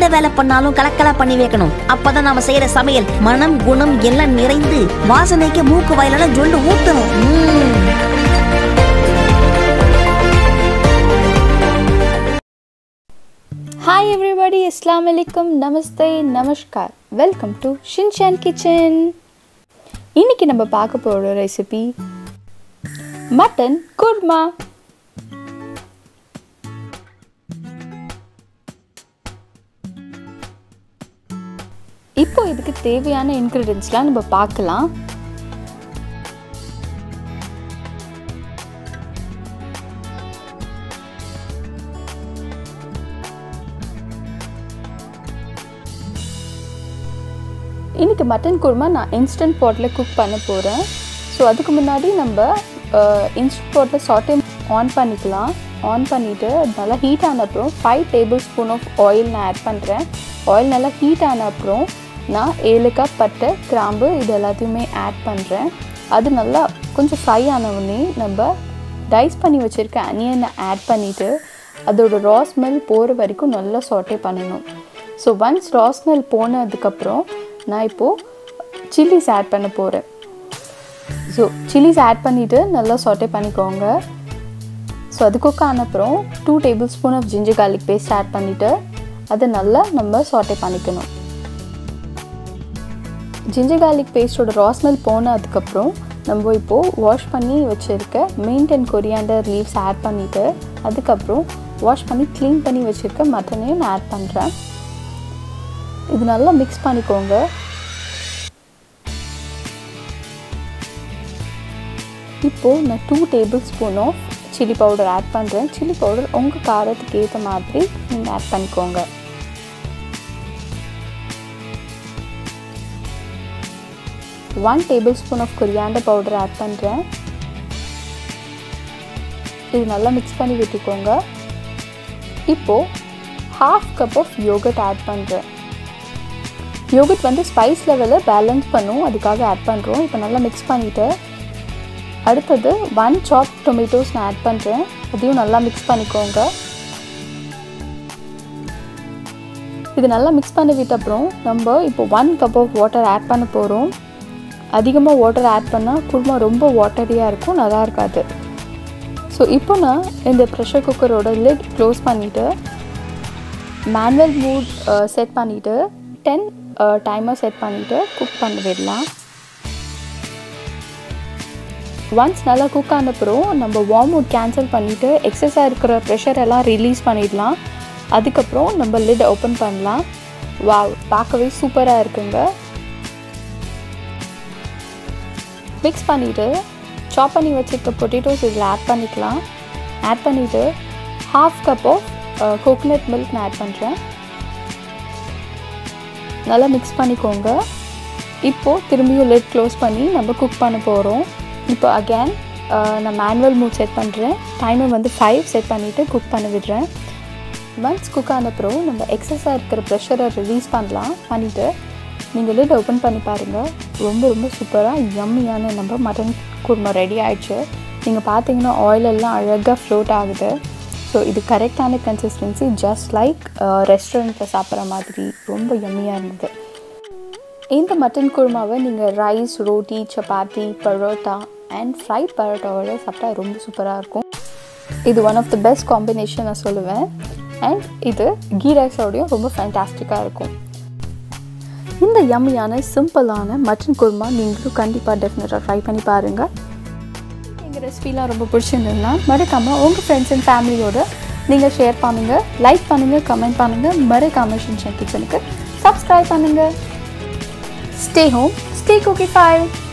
வேலை பண்ணாலும் கலக்கலா பண்ணி வைக்கணும் அப்பதான் நாம செய்யற சமையல் மனம் குணம் எல்லாம் நிறைந்து வாசனைக்கு மூக்கு வாயிலான ஜொல்லு ஊத்தணும் ம்ம். ஹாய் எவ்ரிபடி அஸ்லாம் வலைக்கம் நமஸ்தே நமஸ்கார் வெல்கம் டு ஷின்ஷான் கிச்சன் இன்னைக்கு நம்ம பார்க்க போகிற ரெசிபி மட்டன் குர்மா இப்போ இதுக்கு தேவையான இன்க்ரீடியன்ஸ்லாம் நம்ம பார்க்கலாம் இன்றைக்கி மட்டன் குருமா நான் இன்ஸ்டன்ட் பாட்டில் குக் பண்ண போகிறேன் ஸோ அதுக்கு முன்னாடி நம்ம இன்ஸ்டன்ட் பாட்டில் சாட்டே ஆன் பண்ணிக்கலாம் ஆன் பண்ணிவிட்டு நல்லா ஹீட் ஆன அப்புறம் five table spoon of oil நான் ஆட் பண்ணுறேன் ஆயில் நல்லா ஹீட் ஆன அப்புறம் நான் ஏலக்காய் பட்டை கிராம்பு இது எல்லாத்தையுமே ஆட் பண்ணுறேன் அது நல்லா கொஞ்சம் ஃப்ரை ஆன உடனே நம்ம டைஸ் பண்ணி வச்சுருக்க அனியனை ஆட் பண்ணிவிட்டு அதோட ரா ஸ்மெல் போகிற வரைக்கும் நல்லா சாட்டே பண்ணணும் ஸோ ஒன்ஸ் ரா ஸ்மெல் போனதுக்கப்புறம் நான் இப்போது சில்லிஸ் ஆட் பண்ண போகிறேன் ஸோ சில்லிஸ் ஆட் பண்ணிவிட்டு நல்லா சாட்டே பண்ணிக்கோங்க ஸோ அது குக் ஆன அப்புறம் two table spoon of ginger garlic paste add பண்ணிவிட்டு அதை நல்லா நம்ம சாட்டே பண்ணிக்கணும் ஜிஞ்சர் கார்லிக் பேஸ்ட்டோட ரா ஸ்மெல் போனதுக்கப்புறம் நம்ம இப்போது வாஷ் பண்ணி வச்சுருக்க mint and coriander leaves add பண்ணிவிட்டு அதுக்கப்புறம் வாஷ் பண்ணி க்ளீன் பண்ணி வச்சுருக்க மட்டனையும் நான் ஆட் பண்ணுறேன் இது நல்லா மிக்ஸ் பண்ணிக்கோங்க இப்போது நான் two table spoon of chilli powder add பண்ணுறேன் சில்லி பவுடர் உங்கள் காரத்துக்கு ஏற்ற மாதிரி நீங்கள் ஆட் பண்ணிக்கோங்க one table spoon of coriander powder add பண்ணுறேன் இது நல்லா மிக்ஸ் பண்ணி விட்டுக்கோங்க இப்போது half cup of yogurt add பண்ணுறேன் யோகட் வந்து ஸ்பைஸ் லெவலை பேலன்ஸ் பண்ணும் அதுக்காக ஆட் பண்ணுறோம் இப்போ நல்லா மிக்ஸ் பண்ணிவிட்டு அடுத்தது ஒன் சாப் டொமேட்டோஸ் நான் ஆட் பண்ணுறேன் அதையும் நல்லா மிக்ஸ் பண்ணிக்கோங்க இது நல்லா மிக்ஸ் பண்ணி விட்ட அப்புறம் நம்ம இப்போ one cup of water add பண்ண போகிறோம் அதிகமாக வாட்டர் ஆட் பண்ணால் குருமா ரொம்ப வாட்டரியாக இருக்கும் நல்லா இருக்காது ஸோ இப்போ நான் இந்த ப்ரெஷர் குக்கரோட லிட் க்ளோஸ் பண்ணிவிட்டு மேனுவல் மூட் செட் பண்ணிவிட்டு டென் டைமர் செட் பண்ணிவிட்டு குக் பண்ண விடலாம் ஒன்ஸ் நல்லா குக் ஆன அப்புறம் நம்ம வார்ம் மூட் கேன்சல் பண்ணிவிட்டு எக்ஸஸாக இருக்கிற ப்ரெஷர் எல்லாம் ரிலீஸ் பண்ணிடலாம் அதுக்கப்புறம் நம்ம லிட் ஓப்பன் பண்ணலாம் வா பார்க்கவே சூப்பராக இருக்குங்க மிக்ஸ் பண்ணிவிட்டு சாப் பண்ணி வச்சுருக்க பொட்டேட்டோஸ் இதில் ஆட் பண்ணிக்கலாம் ஆட் பண்ணிவிட்டு half cup of coconut milk நான் ஆட் பண்ணுறேன் நல்லா மிக்ஸ் பண்ணிக்கோங்க இப்போது திரும்பியும் லெட் க்ளோஸ் பண்ணி நம்ம குக் பண்ண போகிறோம் இப்போ அகேன் நான் மேனுவல் மூட் செட் பண்ணுறேன் டைமர் வந்து ஃபைவ் செட் பண்ணிவிட்டு குக் பண்ண விடுறேன் ஒன்ஸ் குக் ஆன அப்புறம் நம்ம எக்ஸஸாக இருக்கிற ப்ரெஷரை ரிலீஸ் பண்ணலாம் பண்ணிவிட்டு நீங்கள் லிட் ஓப்பன் பண்ணி பாருங்கள் ரொம்ப ரொம்ப சூப்பராக யம்மியான நம்ம மட்டன் குருமா ரெடி ஆயிடுச்சு நீங்கள் பார்த்தீங்கன்னா ஆயில் எல்லாம் அழகாக ஃப்ளோட் ஆகுது ஸோ இது கரெக்டான கன்சிஸ்டன்சி ஜஸ்ட் லைக் ரெஸ்டாரண்ட்டில் சாப்பிட்ற மாதிரி ரொம்ப யம்மியாக இருந்தது இந்த மட்டன் குருமாவை நீங்கள் rice roti chapati parotta and fried பரோட்டாவோட சாப்பிட்டா ரொம்ப சூப்பராக இருக்கும் இது one of the best combination நான் சொல்லுவேன் அண்ட் இது கீ ரைஸோடையும் ரொம்ப ஃபேண்டாஸ்டிக்காக இருக்கும் இந்த யம்மியான சிம்பிளான மட்டன் குருமா நீங்களும் கண்டிப்பாக டெஃபினட்டாக ட்ரை பண்ணி பாருங்கள் எங்கள் ரெசிபிலாம் ரொம்ப பிடிச்சிருந்ததுன்னா மறக்காமல் உங்கள் ஃப்ரெண்ட்ஸ் அண்ட் ஃபேமிலியோட நீங்கள் ஷேர் பண்ணுங்கள் லைக் பண்ணுங்கள் கமெண்ட் பண்ணுங்கள் மறக்காமல் ஷின்ஷன் கிச்சனுக்கு சப்ஸ்கிரைப் பண்ணுங்கள் stay home stay cookie five